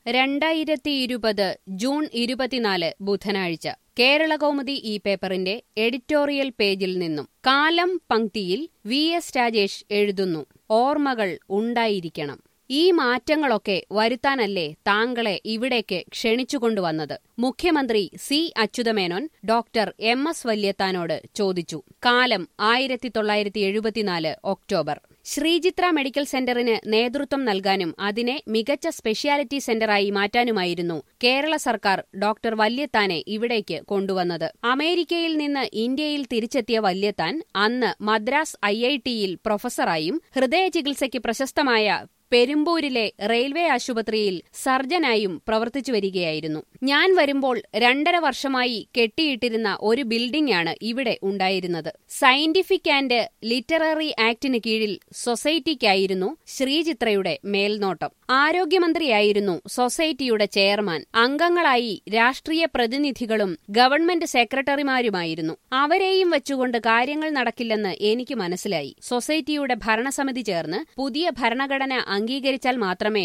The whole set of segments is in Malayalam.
രണ്ടായിരത്തി ഇരുപത് ജൂൺ ഇരുപത്തിനാല് ബുധനാഴ്ച കേരളകൗമുദി ഈ പേപ്പറിന്റെ എഡിറ്റോറിയൽ പേജിൽ നിന്നും കാലം പങ്ക്തിയിൽ വി എസ് രാജേഷ് എഴുതുന്നു ഓർമ്മകൾ ഉണ്ടായിരിക്കണം ഈ മാറ്റങ്ങളൊക്കെ വരുത്താനല്ലേ താങ്കളെ ഇവിടേക്ക് ക്ഷണിച്ചുകൊണ്ടുവന്നത് മുഖ്യമന്ത്രി C Achutha Menon doctor M S വല്യത്താനോട് ചോദിച്ചു കാലം ആയിരത്തി തൊള്ളായിരത്തി എഴുപത്തിനാല് ഒക്ടോബർ ശ്രീചിത്ര മെഡിക്കൽ സെന്ററിന് നേതൃത്വം നൽകാനും അതിനെ മികച്ച സ്പെഷ്യാലിറ്റി സെന്ററായി മാറ്റാനുമായിരുന്നു കേരള സർക്കാർ ഡോക്ടർ വല്യത്താനെ ഇവിടേക്ക് കൊണ്ടുവന്നത് അമേരിക്കയിൽ നിന്ന് ഇന്ത്യയിൽ തിരിച്ചെത്തിയ വല്യത്താൻ അന്ന് മദ്രാസ് ഐ ഐ ടിയിൽ പ്രൊഫസറായും ഹൃദയ ചികിത്സയ്ക്ക് പ്രശസ്തമായ പെരുമ്പൂരിലെ റെയിൽവേ ആശുപത്രിയിൽ സർജനായും പ്രവർത്തിച്ചു വരികയായിരുന്നു ഞാൻ വരുമ്പോൾ രണ്ടര വർഷമായി കെട്ടിയിട്ടിരുന്ന ഒരു ബിൽഡിംഗാണ് ഇവിടെ ഉണ്ടായിരുന്നത് സയന്റിഫിക് ആൻഡ് ലിറ്റററി ആക്ടിന് കീഴിൽ സൊസൈറ്റിക്കായിരുന്നു ശ്രീചിത്രയുടെ മേൽനോട്ടം ആരോഗ്യമന്ത്രിയായിരുന്നു സൊസൈറ്റിയുടെ ചെയർമാൻ അംഗങ്ങളായി രാഷ്ട്രീയ പ്രതിനിധികളും ഗവൺമെന്റ് സെക്രട്ടറിമാരുമായിരുന്നു അവരെയും വെച്ചുകൊണ്ട് കാര്യങ്ങൾ നടക്കില്ലെന്ന് എനിക്ക് മനസ്സിലായി സൊസൈറ്റിയുടെ ഭരണസമിതി ചേർന്ന് പുതിയ ഭരണഘടന അംഗീകരിച്ചാൽ മാത്രമേ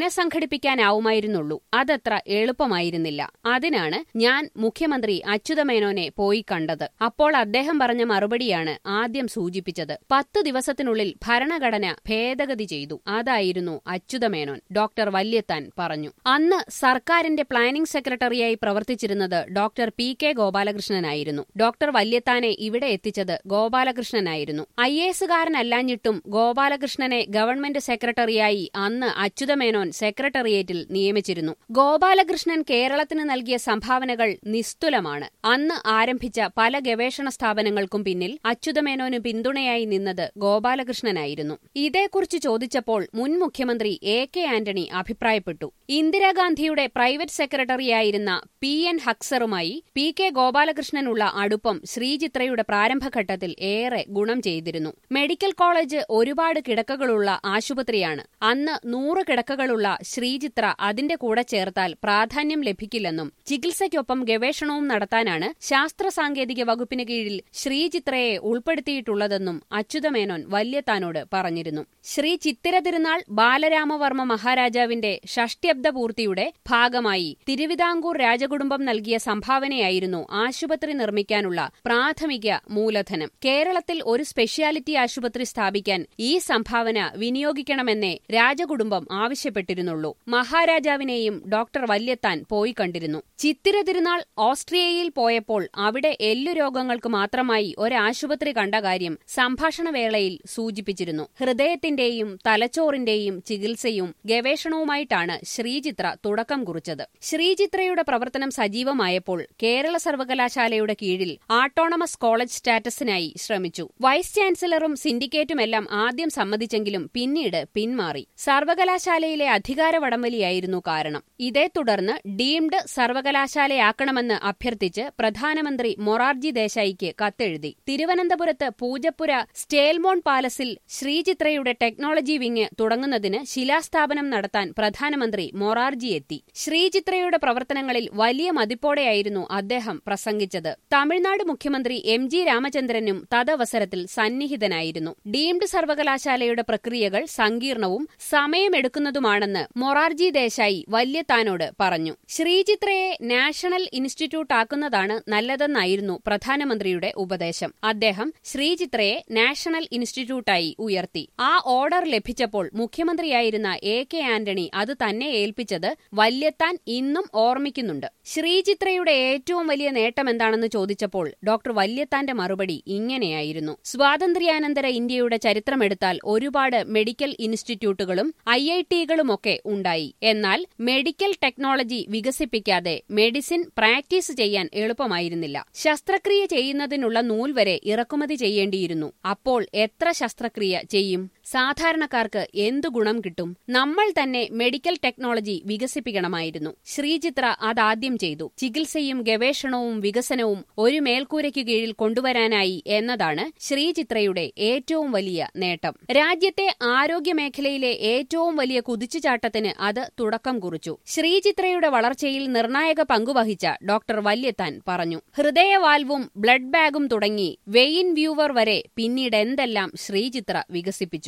പുനഃസംഘടിപ്പിക്കാനാവുമായിരുന്നുള്ളൂ അതത്ര എളുപ്പമായിരുന്നില്ല അതിനാണ് ഞാൻ മുഖ്യമന്ത്രി അച്യുതമേനോനെ പോയി കണ്ടത് അപ്പോൾ അദ്ദേഹം പറഞ്ഞ മറുപടിയാണ് ആദ്യം സൂചിപ്പിച്ചത് പത്തു ദിവസത്തിനുള്ളിൽ ഭരണഘടന ഭേദഗതി ചെയ്തു അതായിരുന്നു അച്യുതമേനോൻ ഡോക്ടർ വല്യത്താൻ പറഞ്ഞു അന്ന് സർക്കാരിന്റെ പ്ലാനിംഗ് സെക്രട്ടറിയായി പ്രവർത്തിച്ചിരുന്നത് ഡോക്ടർ പി കെ ഗോപാലകൃഷ്ണനായിരുന്നു ഡോക്ടർ വല്യത്താനെ ഇവിടെ എത്തിച്ചത് ഗോപാലകൃഷ്ണനായിരുന്നു ഐ എസുകാരനല്ലാഞ്ഞിട്ടും ഗോപാലകൃഷ്ണനെ ഗവൺമെന്റ് സെക്രട്ടറിയായി അന്ന് അച്യുതമേനോൻ സെക്രട്ടേറിയറ്റിൽ നിയമിച്ചിരുന്നു ഗോപാലകൃഷ്ണൻ കേരളത്തിന് നൽകിയ സംഭാവനകൾ നിസ്തുലമാണ് അന്ന് ആരംഭിച്ച പല ഗവേഷണ സ്ഥാപനങ്ങൾക്കും പിന്നിൽ അച്യുതമേനോന് പിന്തുണയായി നിന്നത് ഗോപാലകൃഷ്ണനായിരുന്നു ഇതേക്കുറിച്ച് ചോദിച്ചപ്പോൾ മുൻ മുഖ്യമന്ത്രി എ കെ ആന്റണി അഭിപ്രായപ്പെട്ടു ഇന്ദിരാഗാന്ധിയുടെ പ്രൈവറ്റ് സെക്രട്ടറിയായിരുന്ന പി എൻ ഹക്സറുമായി പി കെ ഗോപാലകൃഷ്ണനുള്ള അടുപ്പം ശ്രീചിത്രയുടെ പ്രാരംഭഘട്ടത്തിൽ ഏറെ ഗുണം ചെയ്തിരുന്നു മെഡിക്കൽ കോളേജ് ഒരുപാട് കിടക്കകളുള്ള ആശുപത്രിയാണ് അന്ന് നൂറ് കിടക്കകളുള്ള ശ്രീചിത്ര അതിന്റെ കൂടെ ചേർത്താൽ പ്രാധാന്യം ലഭിക്കില്ലെന്നും ചികിത്സയ്ക്കൊപ്പം ഗവേഷണവും നടത്താനാണ് ശാസ്ത്ര സാങ്കേതിക വകുപ്പിന് കീഴിൽ ശ്രീചിത്രയെ ഉൾപ്പെടുത്തിയിട്ടുള്ളതെന്നും അച്യുതമേനോൻ വല്യത്താനോട് പറഞ്ഞിരുന്നു ശ്രീ ചിത്തിര തിരുനാൾ ബാലരാമവർമ്മ മഹാരാജാവിന്റെ ഷഷ്ട്യബ്ദ പൂർത്തിയുടെ ഭാഗമായി തിരുവിതാംകൂർ രാജകുടുംബം നൽകിയ സംഭാവനയായിരുന്നു ആശുപത്രി നിർമ്മിക്കാനുള്ള പ്രാഥമിക മൂലധനം കേരളത്തിൽ ഒരു സ്പെഷ്യാലിറ്റി ആശുപത്രി സ്ഥാപിക്കാൻ ഈ സംഭാവന വിനിയോഗിക്കണമെന്നേ രാജകുടുംബം ആവശ്യപ്പെട്ടിരുന്നുള്ളൂ മഹാരാജാവിനെയും ഡോക്ടർ വല്യത്താൻ പോയി കണ്ടിരുന്നു ചിത്തിര തിരുനാൾ ഓസ്ട്രിയയിൽ പോയപ്പോൾ അവിടെ എല്ലു രോഗങ്ങൾക്ക് മാത്രമായി ഒരാശുപത്രി കണ്ട കാര്യം സംഭാഷണവേളയിൽ സൂചിപ്പിച്ചിരുന്നു ഹൃദയത്തിന്റെയും തലച്ചോറിന്റെയും ചികിത്സയും ഗവേഷണവുമായിട്ടാണ് ശ്രീചിത്ര തുടക്കം കുറിച്ചത് ശ്രീചിത്രയുടെ പ്രവർത്തനം സജീവമായപ്പോൾ കേരള സർവകലാശാലയുടെ കീഴിൽ ആട്ടോണമസ് കോളേജ് സ്റ്റാറ്റസിനായി ശ്രമിച്ചു വൈസ് ചാൻസലറും സിൻഡിക്കേറ്റുമെല്ലാം ആദ്യം സമ്മതിച്ചെങ്കിലും പിന്നീട് പിന്മാറി സർവകലാശാലയിലെ അധികാര വടംവലിയായിരുന്നു കാരണം ഇതേ തുടർന്ന് ഡീംഡ് സർവകലാശാലയാക്കണമെന്ന് അഭ്യർത്ഥിച്ച് പ്രധാനമന്ത്രി മൊറാർജി ദേശായിക്ക് കത്തെഴുതി തിരുവനന്തപുരത്ത് പൂജപ്പുര സ്റ്റേൽമോൺ പാലസിൽ ശ്രീചിത്രയുടെ ടെക്നോളജി വിങ് തുടങ്ങുന്നതിന് ശിലാസ്ഥാപനം നടത്താൻ പ്രധാനമന്ത്രി മൊറാർജി എത്തി ശ്രീചിത്രയുടെ പ്രവർത്തനങ്ങളിൽ വലിയ മതിപ്പോടെയായിരുന്നു അദ്ദേഹം പ്രസംഗിച്ചത് തമിഴ്നാട് മുഖ്യമന്ത്രി എം ജി രാമചന്ദ്രനും തദവസരത്തിൽ സന്നിഹിതനായിരുന്നു ഡീംഡ് സർവകലാശാലയുടെ പ്രക്രിയകൾ സങ്കീർണവും സമയമെടുക്കുന്നതുമാണെന്ന് മൊറാർജി ദേശായി വല്യത്താനോട് പറഞ്ഞു ശ്രീചിത്രയെ നാഷണൽ ഇൻസ്റ്റിറ്റ്യൂട്ട് ആക്കുന്നതാണ് നല്ലതെന്നായിരുന്നു പ്രധാനമന്ത്രിയുടെ ഉപദേശം അദ്ദേഹം ശ്രീചിത്രയെ നാഷണൽ ഇൻസ്റ്റിറ്റ്യൂട്ടായി ഉയർത്തി ആ ഓർഡർ ലഭിച്ചപ്പോൾ മുഖ്യമന്ത്രിയായിരുന്ന എ കെ ആന്റണി അത് തന്നെ ഏൽപ്പിച്ചത് വല്യത്താൻ ഇന്നും ഓർമ്മിക്കുന്നുണ്ട് ശ്രീചിത്രയുടെ ഏറ്റവും വലിയ നേട്ടം എന്താണെന്ന് ചോദിച്ചപ്പോൾ ഡോക്ടർ വല്യത്താന്റെ മറുപടി ഇങ്ങനെയായിരുന്നു സ്വാതന്ത്ര്യാനന്തര ഇന്ത്യയുടെ ചരിത്രമെടുത്താൽ ഒരുപാട് മെഡിക്കൽ ഇൻസ്റ്റിറ്റ്യൂട്ടുകളും ഐ ഐ ടികളുമൊക്കെ ഉണ്ടായി എന്നാൽ മെഡിക്കൽ ടെക്നോളജി വികസിപ്പിക്കാതെ മെഡിസിൻ പ്രാക്ടീസ് ചെയ്യാൻ എളുപ്പമായിരുന്നില്ല ശസ്ത്രക്രിയ ചെയ്യുന്നതിനുള്ള നൂൽ വരെ ഇറക്കുമതി ചെയ്യേണ്ടിയിരുന്നു അപ്പോൾ എത്ര ശസ്ത്രക്രിയ ചെയ്യും സാധാരണക്കാർക്ക് എന്തു ഗുണം കിട്ടും നമ്മൾ തന്നെ മെഡിക്കൽ ടെക്നോളജി വികസിപ്പിക്കണമായിരുന്നു ശ്രീചിത്ര അതാദ്യം ചെയ്തു ചികിത്സയും ഗവേഷണവും വികസനവും ഒരു മേൽക്കൂരയ്ക്ക് കീഴിൽ കൊണ്ടുവരാനായി എന്നതാണ് ശ്രീചിത്രയുടെ ഏറ്റവും വലിയ നേട്ടം രാജ്യത്തെ ആരോഗ്യമേഖലയിലെ ഏറ്റവും വലിയ കുതിച്ചുചാട്ടത്തിന് അത് തുടക്കം കുറിച്ചു ശ്രീചിത്രയുടെ വളർച്ചയിൽ നിർണായക പങ്കുവഹിച്ച ഡോക്ടർ വല്യത്താൻ പറഞ്ഞു ഹൃദയവാൽവും ബ്ലഡ് ബാഗും തുടങ്ങി വെയിൻ വ്യൂവർ വരെ പിന്നീട് എന്തെല്ലാം ശ്രീചിത്ര വികസിപ്പിച്ചു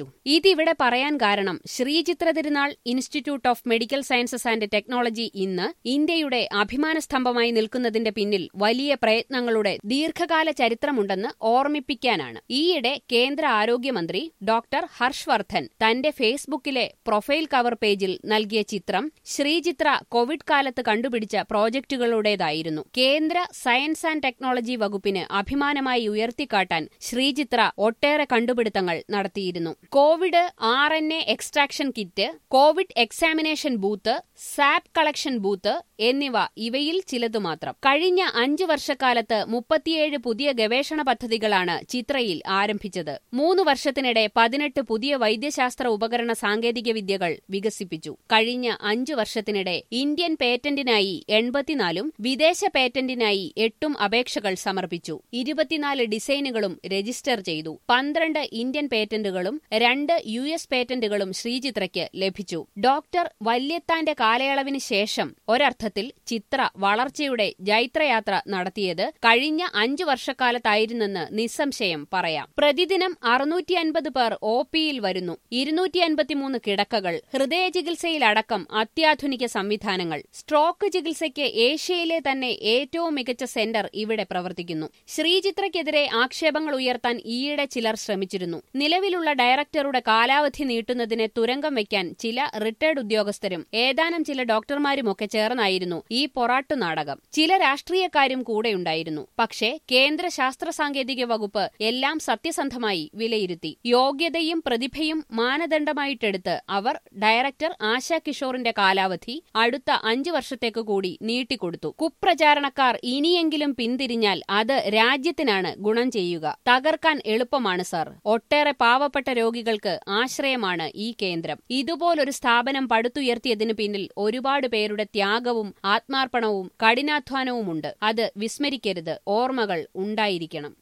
ഇതിവിടെ പറയാൻ കാരണം Sree Chitra Tirunal institute of medical sciences and technology ഇന്ന് ഇന്ത്യയുടെ അഭിമാനസ്തംഭമായി നിൽക്കുന്നതിന്റെ പിന്നിൽ വലിയ പ്രയത്നങ്ങളുടെ ദീർഘകാല ചരിത്രമുണ്ടെന്ന് ഓർമ്മിപ്പിക്കാനാണ് ഈയിടെ കേന്ദ്ര ആരോഗ്യമന്ത്രി ഡോക്ടർ ഹർഷ് തന്റെ ഫേസ്ബുക്കിലെ പ്രൊഫൈൽ കവർ പേജിൽ നൽകിയ ചിത്രം ശ്രീചിത്ര കോവിഡ് കാലത്ത് കണ്ടുപിടിച്ച പ്രോജക്ടുകളുടേതായിരുന്നു കേന്ദ്ര സയൻസ് ആൻഡ് ടെക്നോളജി വകുപ്പിന് അഭിമാനമായി ഉയർത്തിക്കാട്ടാൻ ശ്രീചിത്ര ഒട്ടേറെ കണ്ടുപിടുത്തങ്ങൾ നടത്തിയിരുന്നു Covid R N A extraction kit Covid examination booth swab collection booth എന്നിവ ഇവയിൽ ചിലതു മാത്രം കഴിഞ്ഞ അഞ്ചു വർഷക്കാലത്ത് മുപ്പത്തിയേഴ് പുതിയ ഗവേഷണ പദ്ധതികളാണ് ചിത്രയിൽ ആരംഭിച്ചത് മൂന്ന് വർഷത്തിനിടെ പതിനെട്ട് പുതിയ വൈദ്യശാസ്ത്ര ഉപകരണ സാങ്കേതിക വിദ്യകൾ വികസിപ്പിച്ചു കഴിഞ്ഞ അഞ്ചു വർഷത്തിനിടെ ഇന്ത്യൻ പേറ്റന്റിനായി എൺപത്തിനാലും വിദേശ പേറ്റന്റിനായി എട്ടും അപേക്ഷകൾ സമർപ്പിച്ചു ഇരുപത്തിനാല് ഡിസൈനുകളും രജിസ്റ്റർ ചെയ്തു പന്ത്രണ്ട് ഇന്ത്യൻ പേറ്റന്റുകളും രണ്ട് യു എസ് പേറ്റന്റുകളും ശ്രീചിത്രയ്ക്ക് ലഭിച്ചു ഡോക്ടർ വല്യത്താന്റെ കാലയളവിന് ശേഷം ഒരർത്ഥത്തിൽ ചിത്ര വളർച്ചയുടെ ജൈത്രയാത്ര നടത്തിയത് കഴിഞ്ഞ അഞ്ചു വർഷക്കാലത്തായിരുന്നെന്ന് നിസ്സംശയം പറയാം പ്രതിദിനം അറുന്നൂറ്റി അൻപത് പേർ ഒ പിയിൽ വരുന്നു ഇരുന്നൂറ്റി അൻപത്തിമൂന്ന് കിടക്കകൾ ഹൃദയ ചികിത്സയിലടക്കം അത്യാധുനിക സംവിധാനങ്ങൾ സ്ട്രോക്ക് ചികിത്സയ്ക്ക് ഏഷ്യയിലെ തന്നെ ഏറ്റവും മികച്ച സെന്റർ ഇവിടെ പ്രവർത്തിക്കുന്നു ശ്രീചിത്രയ്ക്കെതിരെ ആക്ഷേപങ്ങൾ ഉയർത്താൻ ഈയിടെ ചിലർ ശ്രമിച്ചിരുന്നു നിലവിലുള്ള ഡയറക്ടറുടെ കാലാവധി നീട്ടുന്നതിനെ തുരങ്കം വയ്ക്കാൻ ചില റിട്ടയർഡ് ഉദ്യോഗസ്ഥരും ഏതാനും ചില ഡോക്ടർമാരുമൊക്കെ ചേർന്നായിരുന്നു ഈ പൊറാട്ടു നാടകം ചില രാഷ്ട്രീയക്കാരും കൂടെയുണ്ടായിരുന്നു പക്ഷേ കേന്ദ്ര ശാസ്ത്ര സാങ്കേതിക വകുപ്പ് എല്ലാം സത്യസന്ധമായി വിലയിരുത്തി യോഗ്യതയും പ്രതിഭയും മാനദണ്ഡമായിട്ടെടുത്ത് അവർ ഡയറക്ടർ ആശാ കിഷോറിന്റെ കാലാവധി അടുത്ത അഞ്ചു വർഷത്തേക്ക് കൂടി നീട്ടിക്കൊടുത്തു കുപ്രചാരണക്കാർ ഇനിയെങ്കിലും പിന്തിരിഞ്ഞാൽ അത് രാജ്യത്തിനാണ് ഗുണം ചെയ്യുക തകർക്കാൻ എളുപ്പമാണ് സർ ഒട്ടേറെ പാവപ്പെട്ട രോഗികൾക്ക് ആശ്രയമാണ് ഈ കേന്ദ്രം ഇതുപോലൊരു സ്ഥാപനം പടുത്തുയർത്തിയതിനു പിന്നിൽ ഒരുപാട് പേരുടെ ത്യാഗവും ആത്മാർപ്പണവും കഠിനാധ്വാനവുമുണ്ട് അത് വിസ്മരിക്കരുത് ഓർമ്മകൾ ഉണ്ടായിരിക്കണം